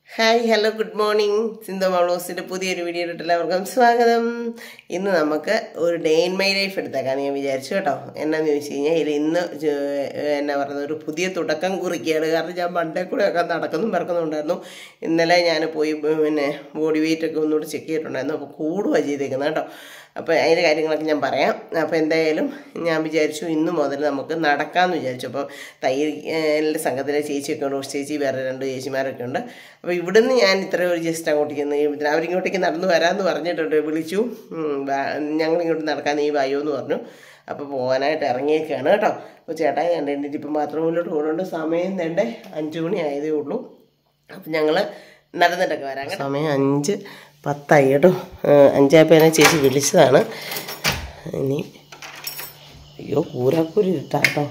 Hi hello good morning Sindhu മൗളോസിൻ്റെ പുതിയൊരു വീഡിയോയിലോട്ട് എല്ലാവർക്കും സ്വാഗതം ഇന്ന് നമുക്ക് ഒരു ഡേ ഇൻ മൈ ലൈഫ് എടുത്തേക്കാന്ന് ഞാൻ വിചാരിച്ചു കേട്ടോ എന്നാന്ന് ചോദിച്ചു കഴിഞ്ഞാൽ ഇതിൽ ഇന്ന് ജ- എന്നാ പറയുന്നത് ഒരു പുതിയ തുടക്കം കുറിക്കുകയാണ് കാരണം ഞാൻ മണ്ടേ കൂടെ ഒക്കെ നടക്കുന്നും പറക്കുന്നുണ്ടായിരുന്നു ഇന്നലെ ഞാൻ പോയി പിന്നെ ബോഡി വെയിറ്റ് ഒക്കെ ഒന്നുകൂടി ചെക്ക് ചെയ്തിട്ടുണ്ടായിരുന്നു അപ്പോൾ കൂടുകയാണ് ചെയ്തേക്കുന്നത് കേട്ടോ അപ്പോൾ അതിൻ്റെ കാര്യങ്ങളൊക്കെ ഞാൻ പറയാം അപ്പോൾ എന്തായാലും ഞാൻ വിചാരിച്ചു ഇന്ന് മുതൽ നമുക്ക് നടക്കാമെന്ന് വിചാരിച്ചു അപ്പോൾ തയ്യലിൻ്റെ സംഘത്തിലെ ചേച്ചിയൊക്കെ ഉണ്ട് ഉഷ് ചേച്ചി വേറെ രണ്ട് ചേച്ചിമാരൊക്കെ ഉണ്ട് അപ്പോൾ ഇവിടുന്ന് ഞാൻ ഇത്ര ഒരു ജസ്റ്റ് അങ്ങോട്ടേക്ക് നീ അവരിങ്ങോട്ടേക്ക് നടന്നു വരാമെന്ന് പറഞ്ഞിട്ടുണ്ട് വിളിച്ചു ഉം, വാ- ഞങ്ങളിങ്ങോട്ട് നടക്കാൻ നീ വായോ എന്ന് പറഞ്ഞു അപ്പോൾ പോകാനായിട്ട് ഇറങ്ങിയേക്കാണ് കേട്ടോ അപ്പോൾ ചേട്ടായി കണ്ടിട്ട് ഇപ്പം ബാത്റൂമിലോട്ട് പോകുന്നുണ്ട് സമയം വേണ്ടേ അഞ്ച് മണി ആയതേ ഉള്ളൂ അപ്പം ഞങ്ങൾ നടന്നിട്ടൊക്കെ വരാം കേട്ടോ. സമയം അഞ്ച് പത്തായി കേട്ടോ അഞ്ചായപ്പോൾ എന്നെ ചേച്ചി വിളിച്ചതാണ് ഇനി അയ്യോ കൂരാക്കൂരി ഇരുട്ടാ കേട്ടോ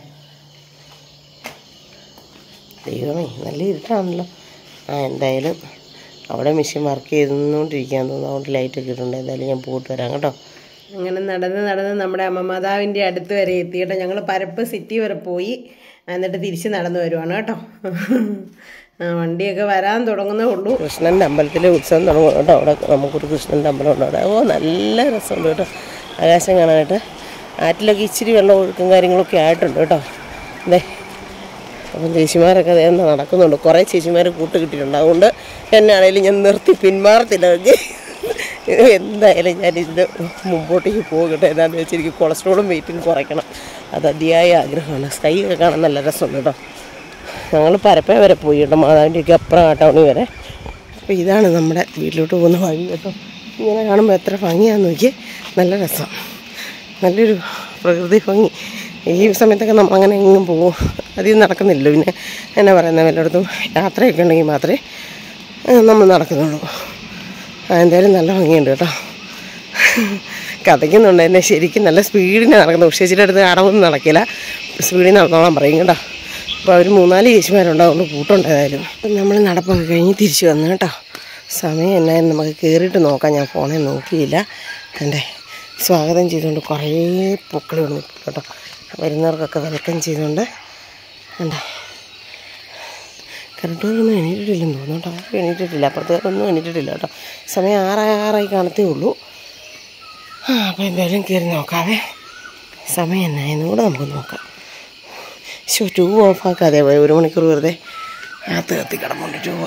ദൈവമേ നല്ല ഇരുട്ടാണല്ലോ ആ എന്തായാലും അവിടെ മെഷീൻ വർക്ക് ചെയ്തുകൊണ്ടിരിക്കാൻ തോന്നുന്നു അതുകൊണ്ട് ലൈറ്റൊക്കെ ഇട്ടുണ്ട് എന്തായാലും ഞാൻ പോയിട്ട് വരാം കേട്ടോ അങ്ങനെ നടന്ന് നടന്ന് നമ്മുടെ അമ്മമാതാവിൻ്റെ അടുത്ത് വരെ എത്തി കേട്ടോ ഞങ്ങൾ പരപ്പ് സിറ്റി വരെ പോയി എന്നിട്ട് തിരിച്ച് നടന്നു വരുവാണ് കേട്ടോ ആ, വണ്ടിയൊക്കെ വരാൻ തുടങ്ങുന്നേ ഉള്ളൂ കൃഷ്ണൻ്റെ അമ്പലത്തിലെ ഉത്സവം തുടങ്ങും കേട്ടോ അവിടെ നമുക്കൊരു കൃഷ്ണൻ്റെ അമ്പലം ഉണ്ട് അവിടെ ഓ നല്ല രസമുണ്ട് കേട്ടോ ആകാശം കാണാനായിട്ട് ആറ്റിലൊക്കെ ഇച്ചിരി വെള്ളം ഒഴുക്കും കാര്യങ്ങളൊക്കെ ആയിട്ടുണ്ട് കേട്ടോ അതെ അപ്പം ചേച്ചിമാരൊക്കെ അതേ നടക്കുന്നുണ്ട് കുറേ ചേച്ചിമാർ കൂട്ട് കിട്ടിയിട്ടുണ്ട് അതുകൊണ്ട് എന്നാണേലും ഞാൻ നിർത്തി പിന്മാറത്തില്ല എനിക്ക് എന്തായാലും ഞാൻ ഇതിൻ്റെ മുമ്പോട്ടേക്ക് പോകട്ടെ എന്താണെന്ന് വെച്ചാൽ എനിക്ക് കൊളസ്ട്രോളും വെയിറ്റും കുറയ്ക്കണം അത് അതിയായ ആഗ്രഹമാണ് സ്കൈ ഒക്കെ കാണാൻ നല്ല രസമുണ്ട് കേട്ടോ ഞങ്ങൾ പരപ്പ വരെ പോയി കേട്ടോ മാതാവിൻ്റെയൊക്കെ അപ്പുറം ആ ടൗണിൽ വരെ അപ്പോൾ ഇതാണ് നമ്മുടെ വീട്ടിലോട്ട് പോകുന്ന വഴി കേട്ടോ ഇങ്ങനെ കാണുമ്പോൾ എത്ര ഭംഗിയാന്ന് നോക്കി നല്ല രസം നല്ലൊരു പ്രകൃതി ഭംഗി ഈ സമയത്തൊക്കെ നമ്മൾ അങ്ങനെ എങ്ങും പോകും അധികം നടക്കുന്നില്ല പിന്നെ എന്നാ പറയുന്നത് വല്ലയിടത്തും യാത്രയൊക്കെ ഉണ്ടെങ്കിൽ മാത്രമേ ആ, നമ്മൾ നടക്കുന്നുള്ളൂ ആ, എന്തായാലും നല്ല ഭംഗിയുണ്ട് കേട്ടോ കഥയ്ക്കുന്നുണ്ട് എന്നെ ശരിക്കും നല്ല സ്പീഡിന് നടക്കുന്നു ഉഷേച്ചിയുടെ അടുത്ത് അടവൊന്നും നടക്കില്ല സ്പീഡിൽ നടന്നോളാൻ പറയും കേട്ടോ അപ്പോൾ അവർ മൂന്നാല് ചേച്ചിമാരുണ്ടാവുകൊണ്ട് കൂട്ടുണ്ട് ഏതായാലും അപ്പം നമ്മൾ നടപ്പൊക്കെ കഴിഞ്ഞ് തിരിച്ചു വന്നു കേട്ടോ സമയം എന്നായിരുന്നു നമുക്ക് കയറിയിട്ട് നോക്കാം ഞാൻ ഫോണിൽ നോക്കിയില്ല എൻ്റെ സ്വാഗതം ചെയ്തുകൊണ്ട് കുറേ പൂക്കൾ വന്നിട്ടുണ്ട് കേട്ടോ വരുന്നവർക്കൊക്കെ വെൽക്കം ചെയ്തുകൊണ്ട് എന്താ കറക്റ്റൊന്നും എണീറ്റിട്ടില്ലെന്ന് തോന്നുന്നു കേട്ടോ ആരും എണീറ്റിട്ടില്ല അപ്പുറത്തുകാരൊന്നും എണീറ്റിട്ടില്ല കേട്ടോ സമയം ആറായി ആറായി കാണത്തേ ഉള്ളൂ ആ അപ്പോൾ എന്തായാലും കയറി നോക്കാവേ സമയം എന്നായെന്ന് കൂടെ നമുക്ക് നോക്കാം ശോ ട്യൂബ് ഓഫാക്കാതെ പോയി ഒരു മണിക്കൂർ വെറുതെ അകത്ത് കത്തി കിടപ്പുണ്ട് ട്യൂബ്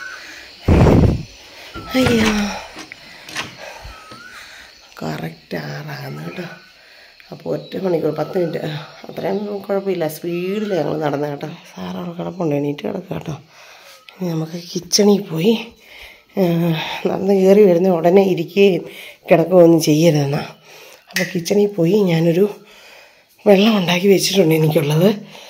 അയ്യോ കറക്റ്റ് ആറാകുന്നു കേട്ടോ അപ്പോൾ ഒറ്റ മണിക്കൂർ പത്ത് മിനിറ്റ് ആ, അത്രയും കുഴപ്പമില്ല സ്പീഡിൽ ഞങ്ങൾ നടന്ന കേട്ടോ സാറ് അവിടെ കിടപ്പുണ്ട് എണീറ്റ് കിടക്കുക കേട്ടോ ഇനി നമുക്ക് കിച്ചണിൽ പോയി ആ, നടന്ന് കയറി വരുന്ന ഉടനെ ഇരിക്കുകയും കിടക്കുകയൊന്നും ചെയ്യരുതെന്നാ അപ്പോൾ കിച്ചണിൽ പോയി ഞാനൊരു വെള്ളം ഉണ്ടാക്കി വെച്ചിട്ടുണ്ട് എനിക്കുള്ളത്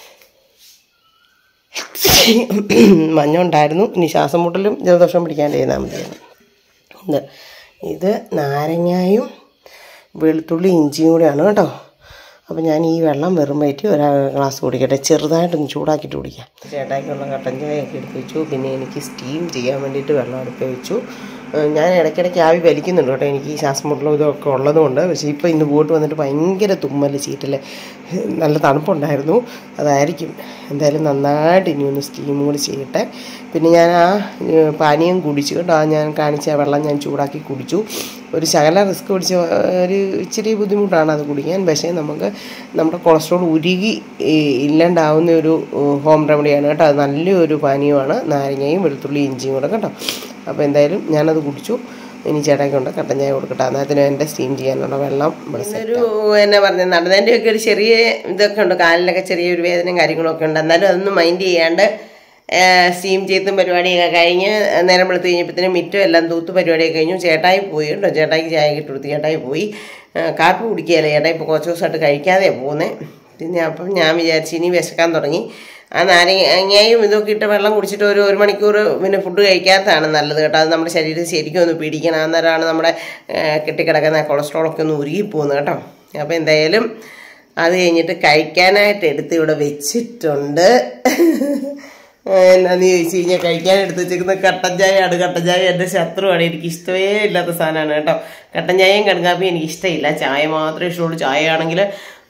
മഞ്ഞ ഉണ്ടായിരുന്നു ഇനി ശ്വാസം മുട്ടലും ജലദോഷം പിടിക്കാൻ ചെയ്താൽ മതിയായിരുന്നു ഇത് ഇത് നാരങ്ങായും വെളുത്തുള്ളി ഇഞ്ചിയും കൂടെയാണ് കേട്ടോ അപ്പോൾ ഞാൻ ഈ വെള്ളം വെറും വയറ്റി ഒരു ഗ്ലാസ് കുടിക്കട്ടെ ചെറുതായിട്ടൊന്ന് ചൂടാക്കിയിട്ട് കുടിക്കാം ചേട്ടായിക്കുള്ള കട്ടൻ ചായയൊക്കെ എടുത്ത് വെച്ചു പിന്നെ എനിക്ക് സ്റ്റീം ചെയ്യാൻ വേണ്ടിയിട്ട് വെള്ളം അടുപ്പ് വെച്ചു ഏഹ് ഞാൻ ഇടയ്ക്കിടയ്ക്ക് ആവി വലിക്കുന്നുണ്ട് കേട്ടോ എനിക്ക് ഈ ശ്വാസമുട്ടലും ഇതൊക്കെ ഉള്ളതുകൊണ്ട് പക്ഷേ ഇപ്പോൾ ഇന്ന് പോയിട്ട് വന്നിട്ട് ഭയങ്കര തുമ്മൽ ചീറ്റൽ നല്ല തണുപ്പുണ്ടായിരുന്നു അതായിരിക്കും എന്തായാലും നന്നായിട്ട് ഇനി ഒന്ന് സ്റ്റീം കൂടി ചെയ്യട്ടെ പിന്നെ ഞാൻ ആ ഏഹ് പാനീയം കുടിച്ചു കേട്ടോ ആ ഞാൻ കാണിച്ച ആ വെള്ളം ഞാൻ ചൂടാക്കി കുടിച്ചു ഒരു ശകല റിസ്ക് പിടിച്ച ഒരു ഇച്ചിരി ബുദ്ധിമുട്ടാണ് അത് കുടിക്കാൻ പക്ഷേ നമുക്ക് നമ്മുടെ കൊളസ്ട്രോൾ ഉരുകി ഈ, ഇല്ലാണ്ടാവുന്ന ഒരു ഏഹ്, ഹോം റെമഡിയാണ് കേട്ടോ അത് നല്ലൊരു പാനീയമാണ് നാരങ്ങയും വെളുത്തുള്ളി ഇഞ്ചിയും കൂടെ കേട്ടോ അപ്പോൾ എന്തായാലും ഞാനത് കുടിച്ചു ഇനി ചേട്ടായി കൊണ്ട് കട്ടൻ ചായ കൊടുക്കട്ടെ അന്നേരത്തിന് എൻ്റെ സ്റ്റീം ചെയ്യാനുള്ള വെള്ളം ഒരു എന്നാ പറഞ്ഞ നടന്നതിൻ്റെ ഒക്കെ ഒരു ചെറിയ ഇതൊക്കെ ഉണ്ട് കാലിലൊക്കെ ചെറിയൊരു വേദനയും കാര്യങ്ങളൊക്കെ ഉണ്ട് എന്നാലും അതൊന്നും മൈൻഡ് ചെയ്യാണ്ട് സ്റ്റീം ചെയ്തും പരിപാടിയൊക്കെ കഴിഞ്ഞ് നേരം വെളുത്ത് കഴിഞ്ഞപ്പോഴത്തേനും മിറ്റും എല്ലാം തൂത്ത് പരിപാടിയൊക്കെ കഴിഞ്ഞു ചേട്ടായി പോയി കേട്ടോ ചേട്ടായിക്ക് ചായ ഇട്ട് കൊടുത്തു ചേട്ടായി പോയി ആ, കാപ്പി കുടിക്കുകയല്ല ചേട്ടായി ഇപ്പോൾ കുറച്ച് ദിവസമായിട്ട് കഴിക്കാതെയാണ് പോകുന്നത് പിന്നെ അപ്പം ഞാൻ വിചാരിച്ചു ഇനി വിശക്കാൻ തുടങ്ങി ആ നാരങ്ങയും ഇതൊക്കെ ഇട്ട് വെള്ളം കുടിച്ചിട്ട് ഒരു ഒരു മണിക്കൂർ പിന്നെ ഫുഡ് കഴിക്കാത്തതാണ് നല്ലത് കേട്ടോ അത് നമ്മുടെ ശരീരത്തിൽ ശരിക്കും ഒന്ന് പിടിക്കണം അന്നേരമാണ് നമ്മുടെ ആ, കെട്ടിക്കിടക്കുന്ന കൊളസ്ട്രോളൊക്കെ ഒന്ന് ഉരുകിപ്പോകുന്നത് കേട്ടോ അപ്പോൾ എന്തായാലും അത് കഴിഞ്ഞിട്ട് കഴിക്കാനായിട്ട് എടുത്ത് ഇവിടെ വെച്ചിട്ടുണ്ട് എന്നാന്ന് ചോദിച്ചു കഴിഞ്ഞാൽ കഴിക്കാൻ എടുത്ത് വെച്ചിരിക്കുന്ന കട്ടൻ ചായയാണ് കട്ടൻ ചായ എൻ്റെ ശത്രുവാണ് എനിക്ക് ഇഷ്ടമേ ഇല്ലാത്ത സാധനമാണ് കേട്ടോ കട്ടൻ ചായയും കടുങ്കാപ്പിയും എനിക്ക് ഇഷ്ടമില്ല ചായ മാത്രമേ ഇഷ്ടമുള്ളൂ ചായ ആണെങ്കിൽ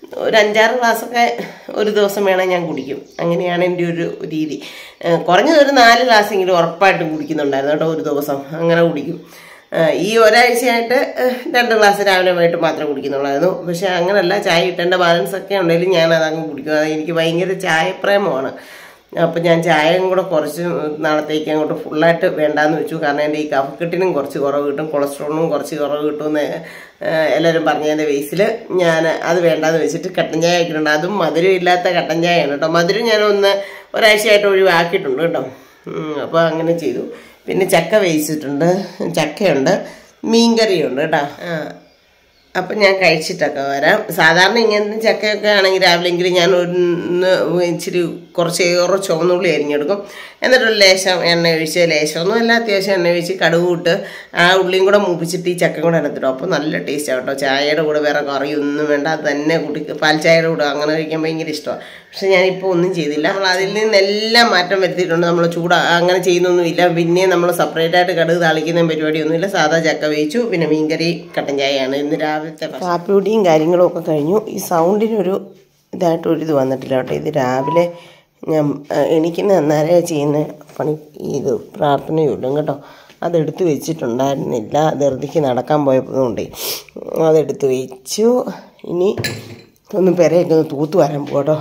ഒരു അഞ്ചാറ് ഗ്ലാസ്സൊക്കെ ഒരു ദിവസം വേണേൽ ഞാൻ കുടിക്കും അങ്ങനെയാണ് എൻ്റെ ഒരു രീതി ഏഹ് കുറഞ്ഞത് ഒരു നാല് ഗ്ലാസ്സെങ്കിലും ഉറപ്പായിട്ടും കുടിക്കുന്നുണ്ടായിരുന്നു കേട്ടോ ഒരു ദിവസം അങ്ങനെ കുടിക്കും ഏഹ് ഈ ഒരാഴ്ചയായിട്ട് ഏഹ് രണ്ട് ഗ്ലാസ് രാവിലെ വൈകിട്ട് മാത്രമേ കുടിക്കുന്നുള്ളായിരുന്നു പക്ഷെ അങ്ങനല്ല ചായ ഇട്ടേണ്ട ബാലൻസ് ഒക്കെ ഉണ്ടെങ്കിലും ഞാൻ അതങ്ങ് കുടിക്കും അത് എനിക്ക് ഭയങ്കര ചായപ്രേമമാണ് അപ്പം ഞാൻ ചായയും കൂടെ കുറച്ച് നാളത്തേക്ക് അങ്ങോട്ട് ഫുള്ളായിട്ട് വേണ്ടാന്ന് വെച്ചു കാരണം എൻ്റെ ഈ കഫക്കെട്ടിനും കുറച്ച് കുറവ് കിട്ടും കൊളസ്ട്രോളിനും കുറച്ച് കുറവ് കിട്ടുമെന്ന് ഏഹ് എല്ലാവരും പറഞ്ഞതിൻ്റെ ബേസിൽ ഞാൻ അത് വേണ്ടാന്ന് വെച്ചിട്ട് കട്ടൻ ചായ ആക്കിയിട്ടുണ്ട് അതും മധുരം ഇല്ലാത്ത കട്ടൻ ചായയാണ് കേട്ടോ മധുരം ഞാനൊന്ന് ഒരാഴ്ചയായിട്ട് ഒഴിവാക്കിയിട്ടുണ്ട് കേട്ടോ അപ്പോൾ അങ്ങനെ ചെയ്തു പിന്നെ ചക്ക വേവിച്ചിട്ടുണ്ട് ചക്കയുണ്ട് മീൻകറിയുണ്ട് കേട്ടോ ആ അപ്പം ഞാൻ കഴിച്ചിട്ടൊക്കെ വരാം സാധാരണ ഇങ്ങനത്തെ ചക്കയൊക്കെ ആണെങ്കിൽ രാവിലെങ്കിലും ഞാൻ ഒന്ന് ഇച്ചിരി കുറച്ച് ഏറെ ചുവന്നുള്ളി അരിഞ്ഞെടുക്കും എന്നിട്ടൊരു ലേശം എണ്ണ ഒഴിച്ച് ലേശമൊന്നും അല്ല അത്യാവശ്യം എണ്ണ ഒഴിച്ച് കടുക് ഇട്ട് ആ ഉള്ളിയും കൂടെ മൂപ്പിച്ചിട്ട് ഈ ചക്കയും കൂടെ എടുത്തിടും അപ്പോൾ നല്ല ടേസ്റ്റ് കേട്ടോ ചായയുടെ കൂടെ വേറെ കറിയൊന്നും വേണ്ട അത് തന്നെ കൂട്ടി പാൽ ചായയുടെ കൂടെ അങ്ങനെ കഴിക്കാൻ ഭയങ്കര ഇഷ്ടമാണ് പക്ഷെ ഞാനിപ്പോൾ ഒന്നും ചെയ്തില്ല നമ്മൾ അതിൽ നിന്നെല്ലാം മാറ്റം വരുത്തിയിട്ടുണ്ട് നമ്മൾ ചൂട് അങ്ങനെ ചെയ്യുന്നൊന്നുമില്ല പിന്നെ നമ്മൾ സെപ്പറേറ്റ് ആയിട്ട് കടുക് താളിക്കുന്ന പരിപാടിയൊന്നുമില്ല സാധാ ചക്ക വേവിച്ചു പിന്നെ മീൻകറി കട്ടൻ ചായയാണ് ഇന്ന് രാവിലത്തെ കാപ്പിപ്പൊടിയും കാര്യങ്ങളും ഒക്കെ കഴിഞ്ഞു ഈ സൗണ്ടിനൊരു ഇതായിട്ട് ഒരു ഇത് വന്നിട്ടില്ല കേട്ടോ ഇത് രാവിലെ ഞാൻ എനിക്കുന്ന അന്നേരം ചെയ്യുന്ന പണി ഇത് പ്രാർത്ഥനയുള്ളൂ കേട്ടോ അതെടുത്ത് വെച്ചിട്ടുണ്ടായിരുന്നില്ല ധൃതിക്ക് നടക്കാൻ പോയതുകൊണ്ടേ അതെടുത്ത് വെച്ചു ഇനി ഒന്ന് പെരയൊക്കെ ഒന്ന് തൂത്ത് വരാൻ പോകട്ടോ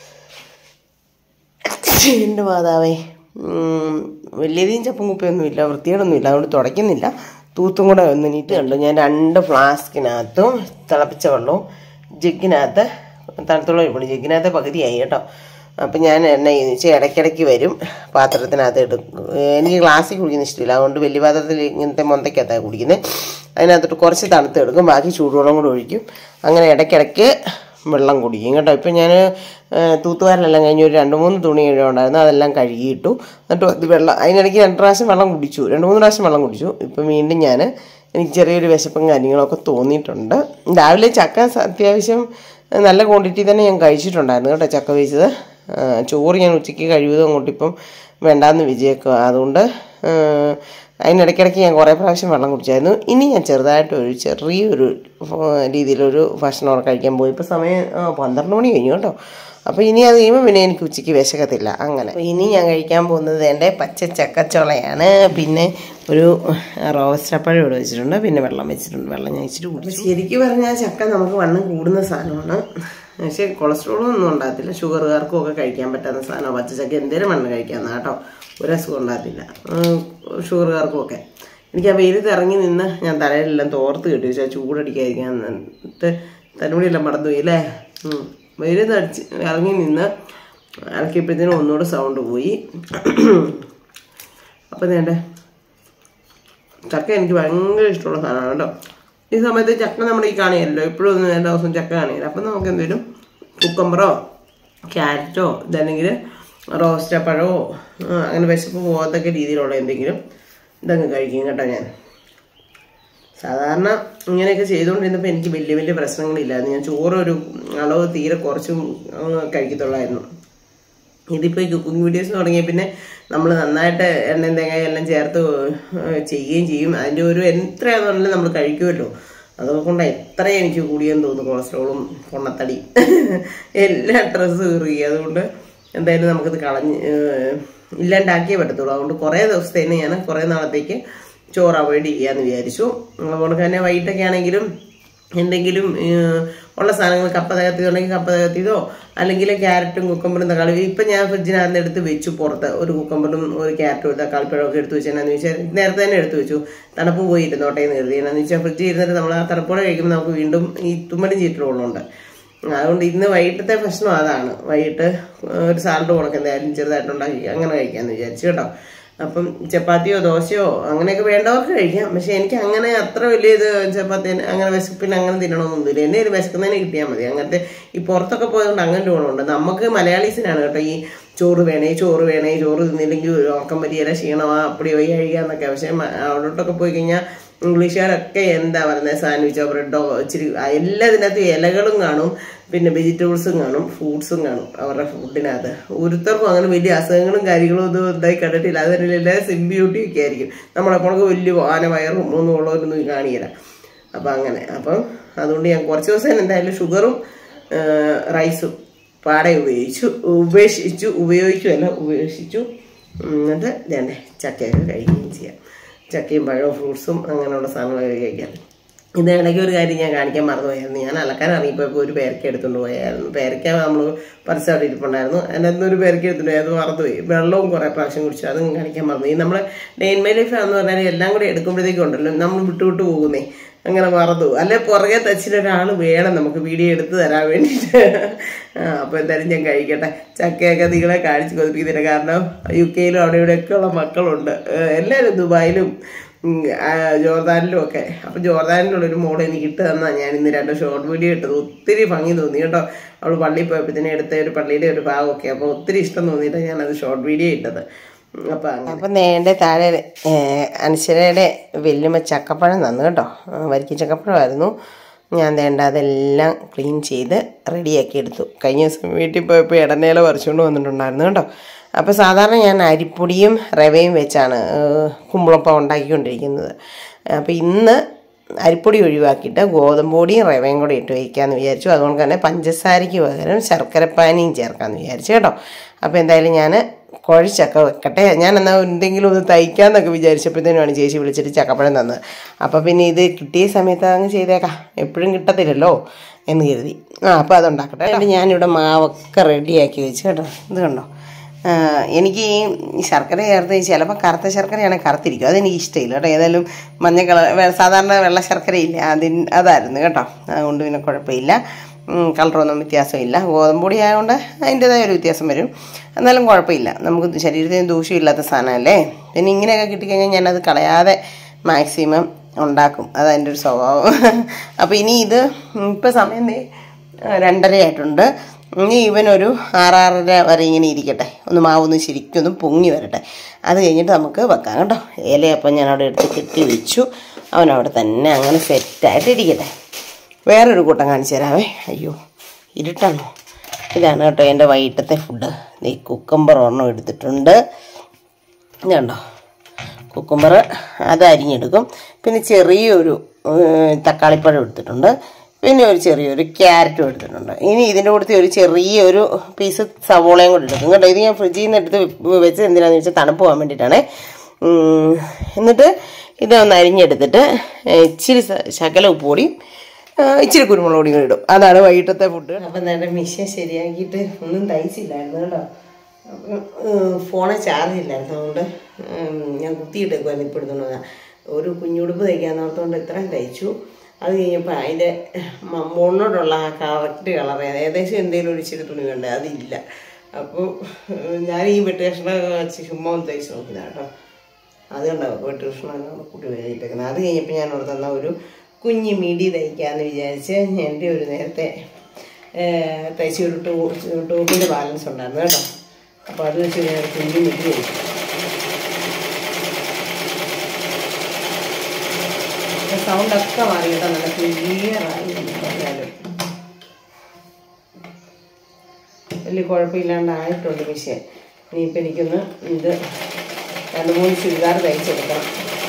എൻ്റെ മാതാവേ ഉം, വലിയധികം ചപ്പും കുപ്പിയൊന്നുമില്ല വൃത്തികേടൊന്നുമില്ല അതുകൊണ്ട് തുടയ്ക്കുന്നില്ല തൂത്തും കൂടെ ഒന്ന് നീറ്റ് കണ്ടു ഞാൻ രണ്ട് ഫ്ലാസ്കിനകത്തും തിളപ്പിച്ച വെള്ളവും ജഗ്ഗിനകത്ത് തണുത്തുള്ള ഒഴിപ്പുണ്ട് ജഗ്ഗിനകത്ത് പകുതിയായി കേട്ടോ അപ്പം ഞാൻ എണ്ണ ചെയ്യുന്ന വെച്ചാൽ ഇടയ്ക്കിടയ്ക്ക് വരും പാത്രത്തിനകത്ത് എടുക്കും എനിക്ക് ഗ്ലാസ്സിൽ കുടിക്കുന്ന ഇഷ്ടമില്ല അതുകൊണ്ട് വലിയ പാത്രത്തിൽ ഇങ്ങനത്തെ മൊന്തയ്ക്കകത്താണ് കുടിക്കുന്നത് അതിനകത്തോട്ട് കുറച്ച് തണുത്ത് എടുക്കും ബാക്കി ചൂടുവെള്ളം കൂടെ ഒഴിക്കും അങ്ങനെ ഇടയ്ക്കിടയ്ക്ക് വെള്ളം കുടിക്കും കേട്ടോ ഇപ്പം ഞാൻ തൂത്തുവാരെല്ലാം കഴിഞ്ഞ് ഒരു രണ്ട് മൂന്ന് തുണി ഉണ്ടായിരുന്നു അതെല്ലാം കഴുകിയിട്ടു എന്നിട്ട് അത് വെള്ളം അതിനിടയ്ക്ക് രണ്ട് പ്രാവശ്യം വെള്ളം കുടിച്ചു രണ്ട് മൂന്ന് പ്രാവശ്യം വെള്ളം കുടിച്ചു ഇപ്പം വീണ്ടും ഞാൻ എനിക്ക് ചെറിയൊരു വിശപ്പും കാര്യങ്ങളൊക്കെ തോന്നിയിട്ടുണ്ട് രാവിലെ ചക്ക സ- അത്യാവശ്യം നല്ല ക്വാണ്ടിറ്റി തന്നെ ഞാൻ കഴിച്ചിട്ടുണ്ടായിരുന്നു കേട്ടോ ചക്ക വേവിച്ചത് ആ, ചോറ് ഞാൻ ഉച്ചയ്ക്ക് കഴിവതും അങ്ങോട്ട് ഇപ്പം വേണ്ടാന്ന് വിജയിക്കുക അതുകൊണ്ട് ആ, അതിനിടയ്ക്കിടയ്ക്ക് ഞാൻ കുറേ പ്രാവശ്യം വെള്ളം കുടിച്ചായിരുന്നു ഇനി ഞാൻ ചെറുതായിട്ട് ഒരു ചെറിയൊരു ആ, രീതിയിലൊരു ഭക്ഷണം കഴിക്കാൻ പോയി ഇപ്പോൾ സമയം ആ, പന്ത്രണ്ട് മണി കഴിഞ്ഞു കേട്ടോ അപ്പോൾ ഇനി അത് കഴിയുമ്പോൾ പിന്നെ എനിക്ക് ഉച്ചയ്ക്ക് വിശക്കത്തില്ല അങ്ങനെ അപ്പോൾ ഇനി ഞാൻ കഴിക്കാൻ പോകുന്നത് എൻ്റെ പച്ച ചക്കച്ചുളയാണ് പിന്നെ ഒരു റോസ്റ്റപ്പഴം ഇവിടെ വെച്ചിട്ടുണ്ട് പിന്നെ വെള്ളം വെച്ചിട്ടുണ്ട് വെള്ളം ഞാൻ ഇച്ചിരി കുടിച്ചു ശരിക്കും പറഞ്ഞാൽ ചക്ക നമുക്ക് വണ്ണം കൂടുന്ന സാധനമാണ് പക്ഷേ കൊളസ്ട്രോളും ഒന്നും ഉണ്ടാകത്തില്ല ഷുഗറുകാർക്കും ഒക്കെ കഴിക്കാൻ പറ്റുന്ന സാധനമാണ് പച്ചച്ചക്ക എന്തേലും വണ്ണം കഴിക്കാമെന്ന് കേട്ടോ ഒരു അസുഖം ഉണ്ടാകത്തില്ല ഉം, ഷുഗറുകാർക്കും ഒക്കെ എനിക്ക് ആ വെയിലത്ത് ഇറങ്ങി നിന്ന് ഞാൻ തലയിലെല്ലാം തോർത്ത് കിട്ടി പക്ഷേ ചൂടടിക്കാതിരിക്കാൻ എന്നിട്ട് തലമുടിയെല്ലാം മടന്നു പോയി അല്ലേ ഉം. വെയിലത്ത് അടിച്ച് ഇറങ്ങി നിന്ന് ഇറക്കിയപ്പോഴത്തേനും ഒന്നുകൂടെ സൗണ്ട് പോയി അപ്പം നേണ്ട ചക്ക എനിക്ക് ഭയങ്കര ഇഷ്ടമുള്ള സാധനമാണ് കേട്ടോ ഈ സമയത്ത് ചക്ക നമ്മുടെ ഈ കാണിയല്ലോ എപ്പോഴും ഒന്നും എല്ലാ ദിവസവും ചക്ക കാണിയില്ല അപ്പം നമുക്ക് എന്തെങ്കിലും കുക്കമ്പറോ ക്യാരറ്റോ ഇതല്ലെങ്കിൽ റോസ്റ്റപ്പഴമോ ആ, അങ്ങനെ വിശപ്പ് പോകാത്തൊക്കെ രീതിയിലുള്ള എന്തെങ്കിലും ഇതങ്ങ് കഴിക്കും കേട്ടോ ഞാൻ സാധാരണ ഇങ്ങനെയൊക്കെ ചെയ്തുകൊണ്ടിരുന്നപ്പോൾ എനിക്ക് വലിയ വലിയ പ്രശ്നങ്ങളില്ലായിരുന്നു ഞാൻ ചോറ് ഒരു അളവ് തീരെ കുറച്ചും അങ്ങ് കഴിക്കത്തുള്ളായിരുന്നു ഇതിപ്പോൾ ഈ കുക്കിംഗ് വീഡിയോസ് തുടങ്ങിയ പിന്നെ നമ്മൾ നന്നായിട്ട് എണ്ണയും തേങ്ങയും എല്ലാം ചേർത്ത് ഏഹ് ചെയ്യുകയും ചെയ്യും അതിൻ്റെ ഒരു എത്രയാണെന്നുണ്ടെങ്കിലും നമ്മൾ കഴിക്കുമല്ലോ അതുകൊണ്ട് എത്ര എനിക്ക് കൂടിയെന്ന് തോന്നുന്നു കൊളസ്ട്രോളും പൊണ്ണത്തടി എല്ലാം ഡ്രസ്സ് കീറി അതുകൊണ്ട് എന്തായാലും നമുക്കിത് കളഞ്ഞ് ഏഹ് ഇല്ലാണ്ടാക്കിയേ പറ്റത്തുള്ളൂ അതുകൊണ്ട് കുറേ ദിവസത്തേന് ഞാൻ കുറേ നാളത്തേക്ക് ചോറ് അവോയ്ഡ് ചെയ്യാമെന്ന് വിചാരിച്ചു അതുകൊണ്ട് തന്നെ വൈകിട്ടൊക്കെ ആണെങ്കിലും എന്തെങ്കിലും ഏഹ്, ഉള്ള സാധനങ്ങൾ കപ്പ തകർത്തിയതുണ്ടെങ്കിൽ കപ്പ തകർത്തിയതോ അല്ലെങ്കിൽ ക്യാരറ്റും കുക്കമ്പറും തക്കാളി ഇപ്പം ഞാൻ ഫ്രിഡ്ജിനകത്ത് എടുത്ത് വെച്ചു പുറത്ത് ഒരു കുക്കമ്പറും ഒരു ക്യാരറ്റും തക്കാളിപ്പഴം ഒക്കെ എടുത്ത് വെച്ചാൽ വെച്ചാൽ നേരത്തെ തന്നെ എടുത്ത് വെച്ചു തണുപ്പ് പോയി ഇരുന്നോട്ടെ എന്ന് കരുതി എന്നാന്ന് വെച്ചാൽ ഫ്രിഡ്ജിൽ ഇരുന്നിട്ട് നമ്മൾ ആ തണുപ്പോടെ കഴിക്കുമ്പോൾ നമുക്ക് വീണ്ടും ഈ തുമ്മലും ചീറ്റലുകളുണ്ട് അതുകൊണ്ട് ഇന്ന് വൈകിട്ടത്തെ ഭക്ഷണം അതാണ് വൈകിട്ട് ഒരു സാലഡ് കൊടുക്കുക എന്തായാലും ചെറുതായിട്ടുണ്ടാക്കി അങ്ങനെ കഴിക്കാമെന്ന് വിചാരിച്ചു കേട്ടോ അപ്പം ചപ്പാത്തിയോ ദോശയോ അങ്ങനെയൊക്കെ വേണ്ടവർക്ക് കഴിക്കാം പക്ഷെ എനിക്ക് അങ്ങനെ അത്ര വലിയ ഇത് ചപ്പാത്തി അങ്ങനെ വിശപ്പിന് അങ്ങനെ തിന്നണമെന്നൊന്നുമില്ല എന്നെ ഒരു വിശക്കുന്നതിന് കിട്ടിയാൽ മതി അങ്ങനത്തെ ഈ പുറത്തൊക്കെ പോയതുകൊണ്ട് അങ്ങനെ ഒരു ഗുണമുണ്ട് നമുക്ക് മലയാളീസിനാണ് കേട്ടോ ഈ ചോറ് വേണേ ചോറ് വേണേ ചോറ് തിന്നില്ലെങ്കിൽ ഒരു ഉറക്കം പറ്റിയല്ല ക്ഷീണമാ അപ്പടി വൈ കഴിക്കാന്നൊക്കെ പക്ഷെ മ- അവിടോട്ടൊക്കെ പോയി കഴിഞ്ഞാൽ ഇംഗ്ലീഷുകാരൊക്കെ എന്താ പറയുന്നത് സാൻഡ്വിച്ചോ ബ്രെഡോ ഇച്ചിരി എല്ലാത്തിനകത്ത് ഇലകളും കാണും പിന്നെ വെജിറ്റബിൾസും കാണും ഫ്രൂട്ട്സും കാണും അവരുടെ ഫുഡിനകത്ത് ഒരുത്തർക്കും അങ്ങനെ വലിയ അസുഖങ്ങളും കാര്യങ്ങളും ഒന്നും എന്തായി കണ്ടിട്ടില്ല അത് തന്നെ എല്ലാം സിംബ്യൂട്ടി ഒക്കെ ആയിരിക്കും നമ്മളെപ്പോഴൊക്കെ വലിയ ആന വയറും ഒന്നും ഉള്ളവരൊന്നും കാണിയില്ല അപ്പം അങ്ങനെ അപ്പം അതുകൊണ്ട് ഞാൻ കുറച്ച് ദിവസം എന്തായാലും ഷുഗറും ആ, റൈസും പാടെ ഉപയോഗിച്ചു ഉപേക്ഷിച്ചു ഉപയോഗിക്കുമല്ല ഉപേക്ഷിച്ചു എന്നിട്ട് ഞാൻ ചക്കയൊക്കെ കഴിക്കുകയും ചെയ്യാം ചക്കയും പഴവും ഫ്രൂട്ട്സും അങ്ങനെയുള്ള സാധനങ്ങളൊക്കെ കഴിക്കാം ഇത് ഇടയ്ക്ക് ഒരു കാര്യം ഞാൻ കാണിക്കാൻ മറന്നുപോയായിരുന്നു ഞാൻ അലക്കാൻ ഇറങ്ങിയപ്പോൾ ഒരു പേരക്ക എടുത്തുകൊണ്ട് പോയായിരുന്നു പേരക്ക നമ്മൾ പറിച്ചവിടെ ഇരിപ്പുണ്ടായിരുന്നു അതിനകത്ത് ഒരു പേരക്ക എടുത്തുകൊണ്ട് പോയി അത് മറന്നുപോയി വെള്ളവും കുറേ പ്രാവശ്യം കുടിച്ചു അതും കാണിക്കാൻ മറന്നുപോയി നമ്മുടെ ഡെയിൻ മൈ ലൈഫ് എന്ന് പറഞ്ഞാൽ എല്ലാം കൂടി എടുക്കുമ്പോഴത്തേക്കും ഉണ്ടല്ലോ നമ്മൾ വിട്ടു വിട്ടു പോകുന്നേ അങ്ങനെ മറന്നു അല്ലെ പുറകെ തച്ചിന് ഒരാൾ വേണം നമുക്ക് വീഡിയോ എടുത്ത് തരാൻ വേണ്ടിയിട്ട് ആ അപ്പോൾ എന്തായാലും ഞാൻ കഴിക്കട്ടെ ചക്കയൊക്കെ നിങ്ങളെ കാണിച്ച് കൊതിപ്പിക്കുന്നില്ല കാരണം യു കെയിലും അവിടെ ഇവിടെയൊക്കെ ഉള്ള മക്കളുണ്ട് ഏഹ് എല്ലാവരും ദുബായിലും ഉം, ആ, ജോർദാനിലും ഒക്കെ അപ്പം ജോർദാനിലുള്ളൊരു മോളെ എനിക്ക് ഇട്ട് തന്നാ ഞാൻ ഇന്ന് രണ്ട് ഷോർട്ട് വീഡിയോ ഇട്ടത് ഒത്തിരി ഭംഗി തോന്നി കേട്ടോ അവൾ പള്ളിയിൽ പോയപ്പോഴത്തേനും എടുത്ത ഒരു പള്ളിയിലെ ഒരു ഭാഗമൊക്കെ അപ്പോൾ ഒത്തിരി ഇഷ്ടം തോന്നിയിട്ട് ഞാനത് ഷോർട്ട് വീഡിയോ ഇട്ടത് അപ്പം അങ്ങനെ അപ്പം നേരെ താഴെ അനശ്വരയുടെ വല്യമ്മ ചക്കപ്പഴം തന്നു കേട്ടോ ആ, വരിക്ക ചക്കപ്പഴമായിരുന്നു ഞാൻ വേണ്ട അതെല്ലാം ക്ലീൻ ചെയ്ത് റെഡിയാക്കി എടുത്തു കഴിഞ്ഞ ദിവസം വീട്ടിൽ പോയപ്പോൾ ഇടനേല പറിച്ചുകൊണ്ട് വന്നിട്ടുണ്ടായിരുന്നു കേട്ടോ അപ്പോൾ സാധാരണ ഞാൻ അരിപ്പൊടിയും റവയും വെച്ചാണ് ഏഹ്, കുമ്പളപ്പം ഉണ്ടാക്കിക്കൊണ്ടിരിക്കുന്നത് അപ്പോൾ ഇന്ന് അരിപ്പൊടി ഒഴിവാക്കിയിട്ട് ഗോതമ്പ് പൊടിയും റവയും കൂടി ഇട്ട് വയ്ക്കാമെന്ന് വിചാരിച്ചു അതുകൊണ്ട് തന്നെ പഞ്ചസാരയ്ക്ക് പകരം ശർക്കരപ്പാനിയും ചേർക്കാമെന്ന് വിചാരിച്ചു കേട്ടോ അപ്പോൾ എന്തായാലും ഞാൻ കുഴച്ചൊക്കെ വെക്കട്ടെ ഞാൻ എന്നാൽ എന്തെങ്കിലും ഒന്ന് തയ്ക്കാമെന്നൊക്കെ വിചാരിച്ചപ്പോഴത്തേനുമാണ് ചേച്ചി വിളിച്ചിട്ട് ചക്കപ്പഴം തന്നത് അപ്പോൾ പിന്നെ ഇത് കിട്ടിയ സമയത്ത് അങ്ങ് ചെയ്തേക്കാം എപ്പോഴും കിട്ടത്തില്ലല്ലോ എന്ന് കരുതി ആ അപ്പോൾ അതുണ്ടാക്കട്ടെ എന്നിട്ട് ഞാനിവിടെ മാവൊക്കെ റെഡിയാക്കി വെച്ച് കേട്ടോ ഇത് കണ്ടോ ആ, എനിക്ക് ഈ ശർക്കര ചേർത്ത് ചിലപ്പോൾ കറുത്ത ശർക്കരയാണെങ്കിൽ കറുത്തിരിക്കും അതെനിക്ക് ഇഷ്ടമില്ല കേട്ടോ ഏതായാലും മഞ്ഞ കളർ വെ- സാധാരണ വെള്ള ശർക്കരയില്ല അതിന് അതായിരുന്നു കേട്ടോ അതുകൊണ്ട് പിന്നെ കുഴപ്പമില്ല ഉം, കളറൊന്നും വ്യത്യാസമില്ല ഗോതമ്പ് പൊടി ആയതുകൊണ്ട് അതിൻ്റെതായ ഒരു വ്യത്യാസം വരും എന്നാലും കുഴപ്പമില്ല നമുക്ക് ശരീരത്തിന് ദൂഷ്യമില്ലാത്ത സാധനമല്ലേ പിന്നെ ഇങ്ങനെയൊക്കെ കിട്ടിക്കഴിഞ്ഞാൽ ഞാനത് കളയാതെ മാക്സിമം ഉണ്ടാക്കും അതതിൻ്റെ ഒരു സ്വഭാവം അപ്പോൾ ഇനി ഇത് ഇപ്പോൾ സമയം ദേ രണ്ടരയായിട്ടുണ്ട് ഇനി ഇവനൊരു ആറാറര വരെ ഇങ്ങനെ ഇരിക്കട്ടെ ഒന്ന് മാവൊന്ന് ശരിക്കും ഒന്ന് പൊങ്ങി വരട്ടെ അത് കഴിഞ്ഞിട്ട് നമുക്ക് വെക്കാം കേട്ടോ ഇലയപ്പം ഞാൻ അവിടെ എടുത്ത് കെട്ടി വെച്ചു അവനവിടെ തന്നെ അങ്ങനെ സെറ്റായിട്ട് ഇരിക്കട്ടെ വേറൊരു കൂട്ടം കാണിച്ചു തരാവേ അയ്യോ ഇരുട്ടാണോ ഇതാണ് കേട്ടോ എൻ്റെ വൈകിട്ടത്തെ ഫുഡ് ഈ കുക്കമ്പർ ഒരെണ്ണം എടുത്തിട്ടുണ്ട് ഇത് കണ്ടോ കുക്കുംബർ അത് അരിഞ്ഞെടുക്കും പിന്നെ ചെറിയൊരു ഏഹ്, തക്കാളിപ്പഴം എടുത്തിട്ടുണ്ട് പിന്നെ ഒരു ചെറിയൊരു ക്യാരറ്റും എടുത്തിട്ടുണ്ട് ഇനി ഇതിൻ്റെ കൂട്ടത്തിൽ ഒരു ചെറിയൊരു പീസ് സവോളയും കൂടി എടുക്കും കേട്ടോ ഇത് ഞാൻ ഫ്രിഡ്ജിൽ നിന്ന് എടുത്ത് വെ- വെച്ചത് എന്തിനാന്ന് വെച്ചാൽ തണുപ്പ് പോകാൻ വേണ്ടിയിട്ടാണ് എന്നിട്ട് ഇതൊന്ന് അരിഞ്ഞെടുത്തിട്ട് ഏഹ്, ഇച്ചിരി സ- ശകല ഉപ്പുപൊടിയും ഏഹ്, ഇച്ചിരി കുരുമുളക് പൊടിയും കൂടി ഇടും അതാണ് വൈകിട്ടത്തെ ഫുഡ് അപ്പം നേരെ മിഷൻ ശരിയാക്കിയിട്ട് ഒന്നും തയ്ച്ചില്ലായിരുന്നു കേട്ടോ അപ്പം ഫോണ് ചാർജ് ഇല്ലായിരുന്നു അതുകൊണ്ട് ഉം, ഞാൻ കുത്തിയിട്ടേക്കുവായിരുന്നു ഇപ്പോൾ എടുത്തോണ്ട് ഒരു കുഞ്ഞുടുപ്പ് തയ്ക്കാന്ന് ഓർത്തുകൊണ്ട് ഇത്രയും തയ്ച്ചു അത് കഴിഞ്ഞപ്പോൾ അതിൻ്റെ മുകളിലോട്ടുള്ള ആ കറക്റ്റ് കളർ ഏകദേശം എന്തെങ്കിലും ഒരു ഇച്ചിരി തുണി വേണ്ടേ അതില്ല അപ്പോൾ ഞാൻ ഈ വെട്ട് കഷ്ണം വെച്ച് ചുമ്മാ ഒന്ന് തയ്ച്ച് നോക്കിയതാണ് കേട്ടോ അതുകൊണ്ടാണ് വെട്ട് കഷ്ണം കുട്ടി വേദിയിട്ടേക്കുന്നത് അത് കഴിഞ്ഞപ്പോൾ ഞാൻ ഓർത്ത് തന്ന ഒരു കുഞ്ഞ് മിടി തയ്ക്കാമെന്ന് വിചാരിച്ച് എൻ്റെ ഒരു നേരത്തെ ഏഹ്, തയ്ച്ച ഒരു ടൂ ടോപ്പിൻ്റെ ബാലൻസ് ഉണ്ടായിരുന്നു കേട്ടോ അപ്പോൾ അത് വെച്ച് ഞാൻ ഒരു കുഞ്ഞ് മിടി തയ്ച്ചു സൗണ്ടൊക്കെ മാറി കേട്ടോ നല്ല ക്ലിയറായി പറഞ്ഞാലും വലിയ കുഴപ്പമില്ലാണ്ടായിട്ടുണ്ട് മിഷ്യൻ ഇനിയിപ്പോൾ എനിക്കൊന്ന് ഇത് രണ്ട് മൂന്ന് ചുരിദാർ തയ്ച്ചെടുക്കണം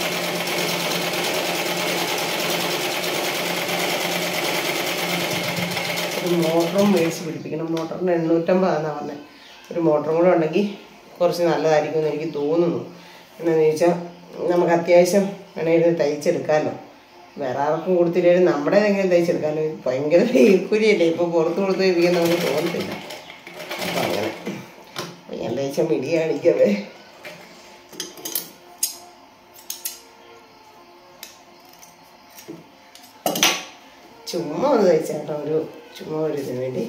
ഒരു മോട്ടറും മേടിച്ച് പിടിപ്പിക്കണം മോട്ടറിന് എണ്ണൂറ്റമ്പതാണെന്നാണ് പറഞ്ഞത് ഒരു മോട്ടറും കൂടെ ഉണ്ടെങ്കിൽ കുറച്ച് നല്ലതായിരിക്കും എന്ന് എനിക്ക് തോന്നുന്നു എന്നാന്ന് ചോദിച്ചാൽ നമുക്ക് അത്യാവശ്യം വേണമെങ്കിൽ തയ്ച്ചെടുക്കാമല്ലോ വേറെ ആർക്കും കൊടുത്തില്ലെങ്കിലും നമ്മുടെ എങ്ങനെ തയ്ച്ചെടുക്കാമല്ലോ ഇത് ഭയങ്കര ഈക്കുരിയല്ലേ ഇപ്പോൾ പുറത്ത് കൊടുത്ത് ഇരിക്കാൻ നമുക്ക് തോന്നത്തില്ല അപ്പം അങ്ങനെ അപ്പം ഞാൻ തയ്ച്ച മിടി കാണിക്കവേ ചുമ്മാ ഒന്ന് തയ്ച്ചേട്ടോ ഒരു ചുമ്മാ ഒരു ഇതിന് വേണ്ടി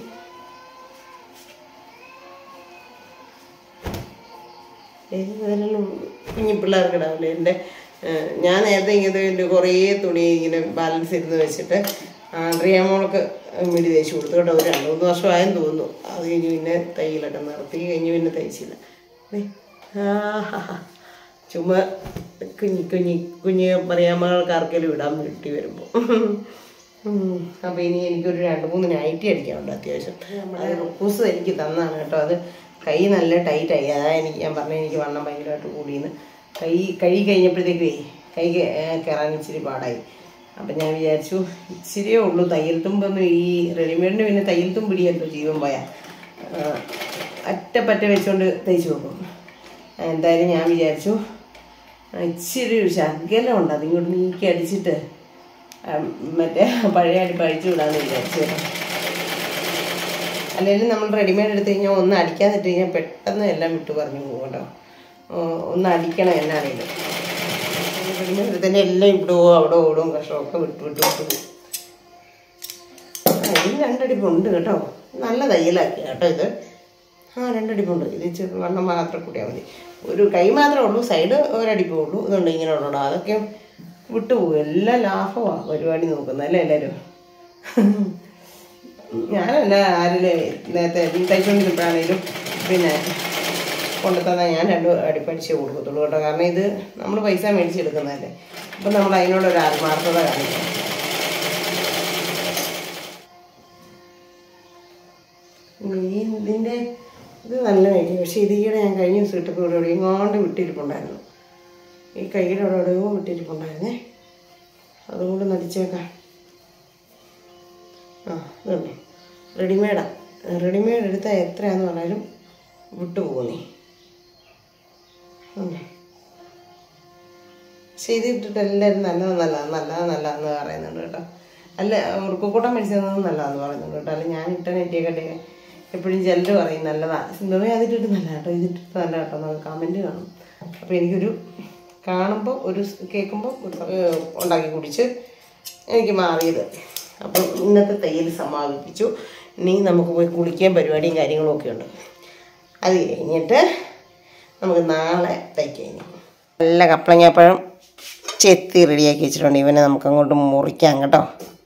ഏതായാലും കുഞ്ഞു പിള്ളേർക്ക് ഇടാവില്ലേ എൻ്റെ ഏഹ്, ഞാൻ നേരത്തെ ഇങ്ങനത്തെ കുറേ തുണി ഇങ്ങനെ ബാലൻസ് ഇരുന്ന് വെച്ചിട്ട് ആൻഡ്രിയാമോൾക്ക് മിടി തയ്ച്ചു കൊടുത്തു കേട്ടോ ഒരു രണ്ട് മൂന്ന് വർഷമായെന്ന് തോന്നുന്നു അത് കഴിഞ്ഞ് പിന്നെ തയ്യലൊക്കെ നിർത്തി കഴിഞ്ഞ് പിന്നെ തയ്ച്ചില്ല ദേ, ആഹാ. ചുമ്മാ കുഞ്ഞി കുഞ്ഞി കുഞ്ഞ് പറയാമകൾക്ക് ആർക്കെങ്കിലും ഇടാൻ വേണ്ടി വരുമ്പോൾ അപ്പോൾ ഇനി എനിക്കൊരു രണ്ട് മൂന്ന് നൈറ്റി അടിക്കാനുണ്ട് അത്യാവശ്യം അത് റുക്കൂസ് എനിക്ക് തന്നാണ് കേട്ടോ അത് കൈ നല്ല ടൈറ്റായി അതാ എനിക്ക് ഞാൻ പറഞ്ഞ എനിക്ക് വണ്ണം ഭയങ്കരമായിട്ട് കൂടിയെന്ന് കൈ കൈ കഴിഞ്ഞപ്പോഴത്തേക്കേ കൈ കയറാൻ ഇച്ചിരി പാടായി അപ്പം ഞാൻ വിചാരിച്ചു ഇച്ചിരിയേ ഉള്ളൂ തയ്യൽ തുമ്പൊന്നും ഈ റെഡിമെയ്ഡിന് പിന്നെ തയ്യൽ തുമ്പിടിയല്ലോ ജീവൻ പോയാൽ അറ്റപ്പറ്റ വെച്ചുകൊണ്ട് തയ്ച്ചു വെക്കും എന്തായാലും ഞാൻ വിചാരിച്ചു ആ, ഇച്ചിരി ഒരു ശകലം ഉണ്ട് അതിങ്ങോട്ട് നീക്കി അടിച്ചിട്ട് ആ, മറ്റേ പഴയ അടിപ്പ് അഴിച്ചു വിടാമെന്ന് വിചാരിച്ചു കേട്ടോ അല്ലെങ്കിൽ നമ്മൾ റെഡിമെയ്ഡ് എടുത്തു കഴിഞ്ഞാൽ ഒന്ന് അടിക്കാതിട്ട് കഴിഞ്ഞാൽ പെട്ടെന്ന് എല്ലാം വിട്ടു പറഞ്ഞു പോകും കേട്ടോ ആ, ഒന്ന് അടിക്കണം എന്നാണെങ്കിലും റെഡിമെയ്ഡ് എടുത്തതിൻ്റെ എല്ലാം ഇവിടെ പോകും അവിടെ ഓടും കഷ്ടമൊക്കെ വിട്ടു വിട്ടു വിട്ടു പോകും ആ, ഇതിന് രണ്ടടിപ്പുണ്ട് കേട്ടോ നല്ല തയ്യലാക്കി കേട്ടോ ഇത് ആ രണ്ടടിപ്പുണ്ട് ഇത് ഇച്ചിരി വണ്ണം മാത്രം കൂട്ടിയാൽ മതി ഒരു കൈ മാത്രമേ ഉള്ളൂ സൈഡ് ഒരടിപ്പേ ഉള്ളൂ ഇതുണ്ട് ഇങ്ങനെ ഉള്ളൂ അതൊക്കെ വിട്ടുപോകും എല്ലാം ലാഭമാണ് പരിപാടി നോക്കുന്നത് അല്ലേ എല്ലാവരും ഞാനല്ല ആരിലെ നേരത്തെ തയ്ച്ചുകൊണ്ടിരുന്നപ്പോഴാണേലും പിന്നെ കൊണ്ടുതന്നാൽ ഞാൻ രണ്ട് അടിപ്പടിച്ചേ കൊടുക്കത്തുള്ളൂ കേട്ടോ കാരണം ഇത് നമ്മൾ പൈസ മേടിച്ചെടുക്കുന്നതല്ലേ അപ്പം നമ്മൾ അതിനോടൊരു ആത്മാർത്ഥത കാണിക്കണം ഈ ഇതിൻ്റെ ഇത് നല്ല മേടിക്കും പക്ഷേ ഇത് ഈയിടെ ഞാൻ കഴിഞ്ഞ ദിവസം ഇട്ടപ്പോൾ ഇവിടെ എവിടെയും കൊണ്ട് വിട്ടിരിപ്പുണ്ടായിരുന്നു ഈ കൈയുടെ അവിടെ എവിടെയോ വിട്ടിരിപ്പുണ്ടായിരുന്നേ അതുകൊണ്ട് നടിച്ചേക്കാം ആ ഇതുണ്ട് റെഡിമെയ്ഡാണ് റെഡിമെയ്ഡ് എടുത്താൽ എത്രയാന്ന് പറഞ്ഞാലും വിട്ടുപോകുന്നേ പക്ഷേ ഇത് ഇട്ടിട്ട് എല്ലാവരും നല്ലത് നല്ലത് നല്ലത് നല്ലതെന്ന് പറയുന്നുണ്ട് കേട്ടോ അല്ല ഉറുക്കുകൂട്ടം മേടിച്ചത് നല്ലതെന്ന് പറയുന്നുണ്ട് കേട്ടോ അല്ല ഞാൻ ഇട്ട നെറ്റിയൊക്കെ എപ്പോഴും ചിലർ പറയും നല്ലതാണ് സിന്ധുവേ അതിട്ടിട്ട് നല്ല കേട്ടോ ഇതിട്ടിട്ട് നല്ല കേട്ടോ എന്നൊക്കെ കമൻറ്റ് കാണും അപ്പോൾ എനിക്കൊരു കാണുമ്പോൾ ഒരു കേൾക്കുമ്പോൾ ഉണ്ടാക്കി കുടിച്ച് എനിക്ക് മാറിയത് അപ്പം ഇന്നത്തെ തയ്യൽ സമാപിപ്പിച്ചു ഇനി നമുക്ക് പോയി കുളിക്കാൻ പരിപാടിയും കാര്യങ്ങളും ഒക്കെ ഉണ്ട് അത് കഴിഞ്ഞിട്ട് നമുക്ക് നാളെ തയ്ക്കാം ഇനി നല്ല കപ്പളങ്ങാപ്പഴം ചെത്തി റെഡിയാക്കി വെച്ചിട്ടുണ്ട് ഇവനെ നമുക്ക് അങ്ങോട്ട് മുറിക്കാം കേട്ടോ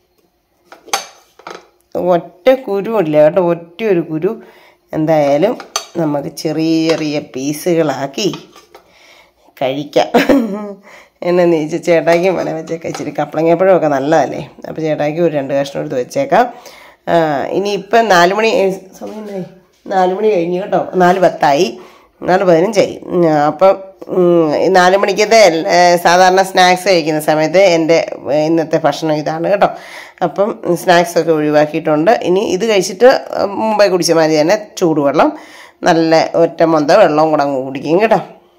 ഒറ്റ കുരുമില്ല കേട്ടോ ഒറ്റ ഒരു കുരു എന്തായാലും നമുക്ക് ചെറിയ ചെറിയ പീസുകളാക്കി കഴിക്കാം എന്നു ചോദിച്ചാൽ ചേട്ടായിക്കും വല വെച്ചേക്കാം ഇച്ചിരി കപ്പളങ്ങപ്പഴമൊക്കെ നല്ലതല്ലേ അപ്പോൾ ചേട്ടായിക്ക് ഒരു രണ്ട് കഷ്ണം എടുത്ത് വെച്ചേക്കാം ആ, ഇനി ഇപ്പം നാല് മണി ഏ, സമയം എന്തായി നാല് മണി കഴിഞ്ഞ് കേട്ടോ നാല് പത്തായി നാല് പതിനഞ്ചായി ഉം, അപ്പം ഉം, ഈ നാല് മണിക്കത്തെ ഏ, സാധാരണ സ്നാക്സ് കഴിക്കുന്ന സമയത്ത് എൻ്റെ ഇന്നത്തെ ഭക്ഷണം ഇതാണ് കേട്ടോ അപ്പം സ്നാക്സ് ഒക്കെ ഒഴിവാക്കിയിട്ടുണ്ട് ഇനി ഇത് കഴിച്ചിട്ട് മുമ്പേ കുടിച്ച മാതിരി തന്നെ ചൂടുവെള്ളം നല്ല ഒറ്റ മൊന്ത വെള്ളവും കൂടെ അങ്ങ് കുടിക്കും കേട്ടോ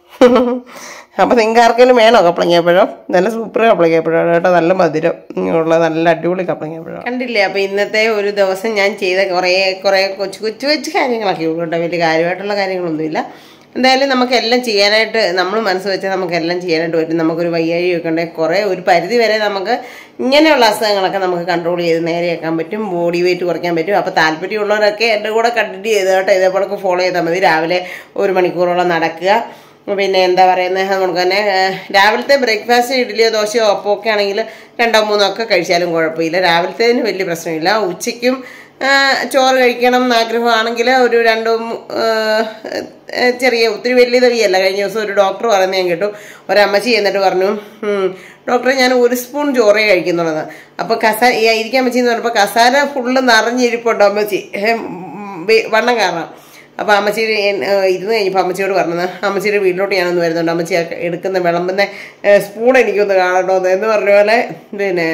അപ്പോൾ നിങ്ങൾക്ക് ആർക്കെങ്കിലും വേണോ കപ്പളങ്ങാപ്പഴം നല്ല സൂപ്പർ കപ്പളങ്ങാപ്പഴമാണ് കേട്ടോ നല്ല മധുരം ഉള്ള നല്ല അടിപൊളി കപ്പളങ്ങാപ്പഴം കണ്ടില്ലേ അപ്പോൾ ഇന്നത്തെ ഒരു ദിവസം ഞാൻ ചെയ്ത കുറേ കുറേ കൊച്ചു കൊച്ചു കൊച്ചു കാര്യങ്ങളൊക്കെ ഉള്ളൂ കേട്ടോ വലിയ കാര്യമായിട്ടുള്ള കാര്യങ്ങളൊന്നുമില്ല എന്തായാലും നമുക്കെല്ലാം ചെയ്യാനായിട്ട് നമ്മൾ മനസ്സ് വെച്ചാൽ നമുക്കെല്ലാം ചെയ്യാനായിട്ട് പറ്റും നമുക്കൊരു വയ്യാഴിയൊക്കെ ഉണ്ടെങ്കിൽ കുറേ ഒരു പരിധി വരെ നമുക്ക് ഇങ്ങനെയുള്ള അസുഖങ്ങളൊക്കെ നമുക്ക് കൺട്രോൾ ചെയ്ത് നേരെയാക്കാൻ പറ്റും ബോഡി വെയിറ്റ് കുറയ്ക്കാൻ പറ്റും അപ്പോൾ താല്പര്യമുള്ളവരൊക്കെ എൻ്റെ കൂടെ കണ്ടിന്യൂ ചെയ്ത് കേട്ടോ ഇതേപോലൊക്കെ ഫോളോ ചെയ്താൽ മതി രാവിലെ ഒരു മണിക്കൂറോളം നടക്കുക പിന്നെ എന്താ പറയുന്നത് നമുക്ക് തന്നെ ഏഹ്, രാവിലത്തെ ബ്രേക്ക്ഫാസ്റ്റ് ഇഡ്ഡലിയോ ദോശയോ അപ്പോ ഒക്കെ ആണെങ്കിൽ രണ്ടോ മൂന്നോ ഒക്കെ കഴിച്ചാലും കുഴപ്പമില്ല രാവിലത്തേന് വലിയ പ്രശ്നമില്ല ഉച്ചയ്ക്കും ആ, ചോറ് കഴിക്കണം എന്ന് ആഗ്രഹമാണെങ്കിൽ ഒരു രണ്ടും ആ, ഏ, ചെറിയ ഒത്തിരി വലിയ തവിയല്ല കഴിഞ്ഞ ദിവസം ഒരു ഡോക്ടർ പറയുന്നത് ഞാൻ കേട്ടു ഒരമ്മച്ചി എന്നിട്ട് പറഞ്ഞു "ഉം, ഡോക്ടറെ ഞാൻ ഒരു സ്പൂൺ ചോറേ കഴിക്കുന്നുള്ളത് അപ്പോൾ കസാര ഈ ഇരിക്കാൻ അമ്മച്ചി എന്ന് പറഞ്ഞപ്പോൾ കസാര ഫുള്ള് നിറഞ്ഞിരിപ്പുണ്ട് അമ്മച്ചി ഏ, ഉം, വെ- വണ്ണം കാരണം അപ്പോൾ അമ്മച്ചി ഇരുന്ന് കഴിഞ്ഞപ്പോൾ അമ്മച്ചിയോട് പറഞ്ഞത് അമ്മച്ചിയുടെ വീട്ടിലോട്ട് ഞാനൊന്ന് വരുന്നുണ്ട് അമ്മച്ചി ആ എടുക്കുന്ന വിളമ്പുന്ന ഏ, സ്പൂൺ എനിക്കൊന്ന് കാണണമെന്ന് എന്ന് പറഞ്ഞ പോലെ പിന്നെ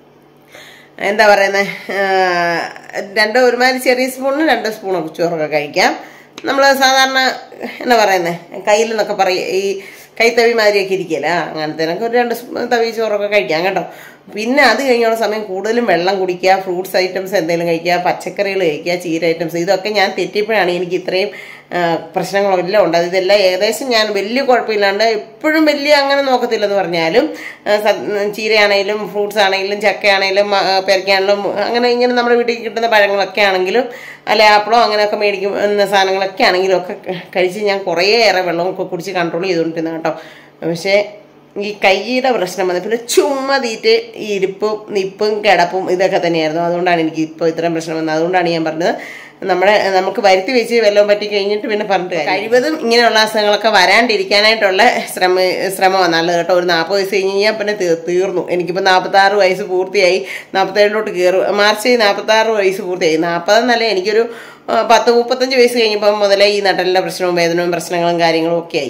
എന്താ പറയുന്നത് രണ്ട് ഒരുമാതിരി ചെറിയ സ്പൂണിന് രണ്ട് സ്പൂണൊക്കെ ചോറൊക്കെ കഴിക്കാം നമ്മൾ സാധാരണ എന്താ പറയുന്നത് കയ്യിൽ നിന്നൊക്കെ പറയും ഈ കൈത്തവി മാതിരിയൊക്കെ ഇരിക്കില്ല അങ്ങനത്തേനൊക്കെ ഒരു രണ്ട് സ്പൂ- തവി ചോറൊക്കെ കഴിക്കാം കേട്ടോ പിന്നെ അത് കഴിഞ്ഞുള്ള സമയം കൂടുതലും വെള്ളം കുടിക്കുക ഫ്രൂട്ട്സ് ഐറ്റംസ് എന്തെങ്കിലും കഴിക്കുക പച്ചക്കറികൾ കഴിക്കുക ചീര ഐറ്റംസ് ഇതൊക്കെ ഞാൻ തെറ്റിയപ്പോഴാണ് എനിക്ക് ഇത്രയും ആ, പ്രശ്നങ്ങളെല്ലാം ഉണ്ട് ഇതെല്ലാം ഏകദേശം ഞാൻ വലിയ കുഴപ്പമില്ലാണ്ട് എപ്പോഴും വലിയ അങ്ങനെ നോക്കത്തില്ലെന്ന് പറഞ്ഞാലും ആ, സ- ചീരയാണെങ്കിലും ഫ്രൂട്ട്സ് ആണെങ്കിലും ചക്കയാണെങ്കിലും ആ, പേരയ്ക്കാണെങ്കിലും അങ്ങനെ ഇങ്ങനെ നമ്മുടെ വീട്ടിൽ കിട്ടുന്ന പഴങ്ങളൊക്കെ ആണെങ്കിലും അല്ലെ ആപ്പിളോ അങ്ങനെയൊക്കെ മേടിക്കുന്ന സാധനങ്ങളൊക്കെ ആണെങ്കിലും ഒക്കെ കഴിച്ച് ഞാൻ കുറേയേറെ വെള്ളമൊക്കെ കുടിച്ച് കൺട്രോൾ ചെയ്തുകൊണ്ടിരുന്നു കേട്ടോ പക്ഷേ ഈ കൈയുടെ പ്രശ്നം വന്നത് പിന്നെ ചുമ്മാ തീറ്റ് ഈ ഇരിപ്പും നിപ്പും കിടപ്പും ഇതൊക്കെ തന്നെയായിരുന്നു അതുകൊണ്ടാണ് എനിക്ക് ഇപ്പോൾ ഇത്രയും പ്രശ്നം വന്നത് അതുകൊണ്ടാണ് ഞാൻ പറഞ്ഞത് നമ്മുടെ നമുക്ക് വരുത്തി വെച്ച് വല്ലതും പറ്റി കഴിഞ്ഞിട്ട് പിന്നെ പറഞ്ഞിട്ട് കാര്യം. കഴിവതും ഇങ്ങനെയുള്ള അസുഖങ്ങളൊക്കെ വരാണ്ടിരിക്കാനായിട്ടുള്ള ശ്രമ ശ്രമമാണ് നല്ലത് കേട്ടോ ഒരു നാൽപ്പത് വയസ്സ് കഴിഞ്ഞ് കഴിഞ്ഞാൽ പിന്നെ തീ- തീർന്നു എനിക്കിപ്പോൾ നാൽപ്പത്താറ് വയസ്സ് പൂർത്തിയായി നാൽപ്പത്തേഴിലോട്ട് കയറും മാർച്ച് നാൽപ്പത്താറ് വയസ്സ് പൂർത്തിയായി നാൽപ്പതെന്നല്ല എനിക്കൊരു ആ, പത്ത് മുപ്പത്തഞ്ച് വയസ്സ് കഴിഞ്ഞപ്പോൾ മുതലേ ഈ നട്ടലിൻ്റെ പ്രശ്നവും വേദനയും പ്രശ്നങ്ങളും കാര്യങ്ങളും ഒക്കെ ആയി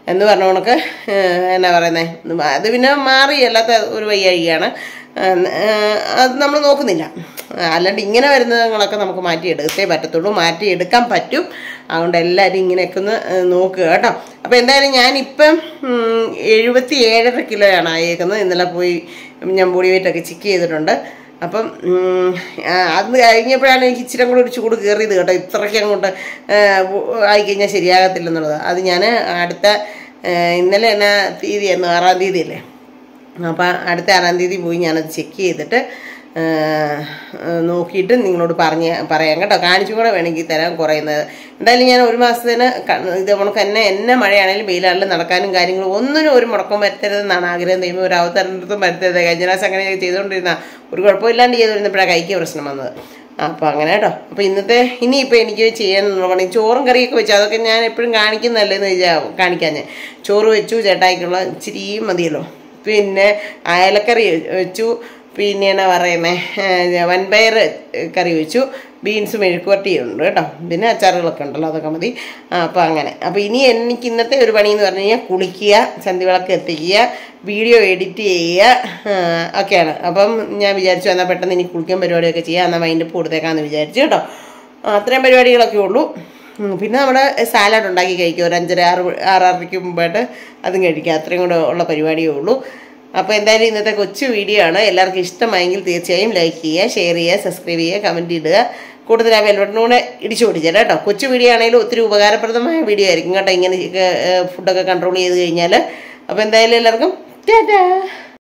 എന്ന് പറഞ്ഞ കണക്ക് ഏഹ്, എന്നാ പറയുന്നത് അത് പിന്നെ മാറി അല്ലാത്ത ഒരു വയ്യാഴികയാണ് ഏഹ്, ഏഹ്, അത് നമ്മൾ നോക്കുന്നില്ല അല്ലാണ്ട് ഇങ്ങനെ വരുന്നതൊക്കെ നമുക്ക് മാറ്റിയെടുത്തേ പറ്റത്തുള്ളൂ മാറ്റിയെടുക്കാൻ പറ്റും അതുകൊണ്ട് എല്ലാവരും ഇങ്ങനെയൊക്കെ ഒന്ന് ഏഹ്, നോക്കുക കേട്ടോ അപ്പോൾ എന്തായാലും ഞാനിപ്പം ഉം, എഴുപത്തി ഏഴര കിലോയാണ് ആയേക്കുന്നത് ഇന്നലെ പോയി ഞാൻ ബോഡി വെയിറ്റ് ഒക്കെ ചെക്ക് ചെയ്തിട്ടുണ്ട് അപ്പം ഉം, ആ, അത് കഴിഞ്ഞപ്പോഴാണ് എനിക്ക് ഇച്ചിരി കൂടെ ഒരു ചൂട് കയറിയത് കേട്ടോ ഇത്രയ്ക്ക് അങ്ങോട്ട് ആയിക്കഴിഞ്ഞാൽ ശരിയാകത്തില്ലെന്നുള്ളത് അത് ഞാൻ അടുത്ത ആ, ഇന്നലെ എന്നാ തീയതി എന്ന് ആറാം തീയതി അല്ലേ അപ്പം അടുത്ത ആറാം തീയതി പോയി ഞാനത് ചെക്ക് ചെയ്തിട്ട് ആ, ആ, നോക്കിയിട്ട് നിങ്ങളോട് പറഞ്ഞ് പറയാം കേട്ടോ കാണിച്ചും കൂടെ വേണമെങ്കിൽ തരാൻ കുറയുന്നത് എന്തായാലും ഞാൻ ഒരു മാസത്തിന് ക- ഇത് നമുക്ക് എന്നെ എന്നെ മഴയാണെങ്കിലും വെയിലാണെങ്കിലും നടക്കാനും കാര്യങ്ങളും ഒന്നിനും ഒരു മുടക്കം വരുത്തരുതെന്നാണ് ആഗ്രഹം ദൈവം ഒരു അവതരണത്തും വരുത്തരുത് കഴിഞ്ഞ പ്രാവശ്യം അങ്ങനെ ചെയ്തുകൊണ്ടിരുന്ന ഒരു കുഴപ്പമില്ലാണ്ട് ചെയ്തുകൊണ്ടിരുന്നപ്പോഴാണ് കൈക്ക് പ്രശ്നം വന്നത് അപ്പോൾ അങ്ങനെ കേട്ടോ അപ്പോൾ ഇന്നത്തെ ഇനിയിപ്പോൾ എനിക്ക് ചെയ്യാനുള്ള പണി ചോറും കറിയൊക്കെ വെച്ചു അതൊക്കെ ഞാൻ എപ്പോഴും കാണിക്കുന്നതല്ലേന്ന് വിചാ കാണിക്കാൻ ഞാൻ ചോറ് വെച്ചു ചേട്ടായിക്കുള്ള ഇച്ചിരിയും മതിയല്ലോ പിന്നെ അയലക്കറി വെച്ചു പിന്നെ എന്നാ പറയുന്നത് വൻപയർ കറി വെച്ചു ബീൻസ് മെഴുക്കുവരട്ടിയുണ്ട് കേട്ടോ പിന്നെ അച്ചാറുകളൊക്കെ ഉണ്ടല്ലോ അതൊക്കെ മതി ആ, അപ്പോൾ അങ്ങനെ അപ്പോൾ ഇനി എനിക്ക് ഇന്നത്തെ ഒരു പണി എന്ന് പറഞ്ഞു കഴിഞ്ഞാൽ കുളിക്കുക സന്ധിവിളക്ക് എത്തിക്കുക വീഡിയോ എഡിറ്റ് ചെയ്യുക ആ, ഒക്കെയാണ് അപ്പം ഞാൻ വിചാരിച്ചു എന്നാൽ പെട്ടെന്ന് ഇനി കുളിക്കാൻ പരിപാടിയൊക്കെ ചെയ്യാം എന്നാൽ മൈൻഡ് കൊടുത്തേക്കാന്ന് വിചാരിച്ചു കേട്ടോ ആ, അത്രയും പരിപാടികളൊക്കെ ഉള്ളൂ ഉം, പിന്നെ നമ്മുടെ സാലഡ് ഉണ്ടാക്കി കഴിക്കും ഒരു അഞ്ചര ആറ് മ- ആറരയ്ക്ക് മുമ്പായിട്ട് അതും കഴിക്കുക അത്രയും കൂടെ ഉള്ള പരിപാടിയേ ഉള്ളൂ അപ്പോൾ എന്തായാലും ഇന്നത്തെ കൊച്ചു വീഡിയോ ആണ് എല്ലാവർക്കും ഇഷ്ടമായെങ്കിൽ തീർച്ചയായും ലൈക്ക് ചെയ്യുക ഷെയർ ചെയ്യുക സബ്സ്ക്രൈബ് ചെയ്യുക കമൻറ്റ് ഇടുക കൂടുതൽ ആ വെൽവെട്ടിനൂടെ ഇടിച്ചു പിടിച്ചാൽ കേട്ടോ കൊച്ചു വീഡിയോ ആണെങ്കിലും ഒത്തിരി ഉപകാരപ്രദമായ വീഡിയോ ആയിരിക്കും കേട്ടോ ഇങ്ങനെ ഫുഡൊക്കെ കൺട്രോൾ ചെയ്ത് കഴിഞ്ഞാൽ അപ്പോൾ എന്തായാലും എല്ലാവർക്കും ടാറ്റാ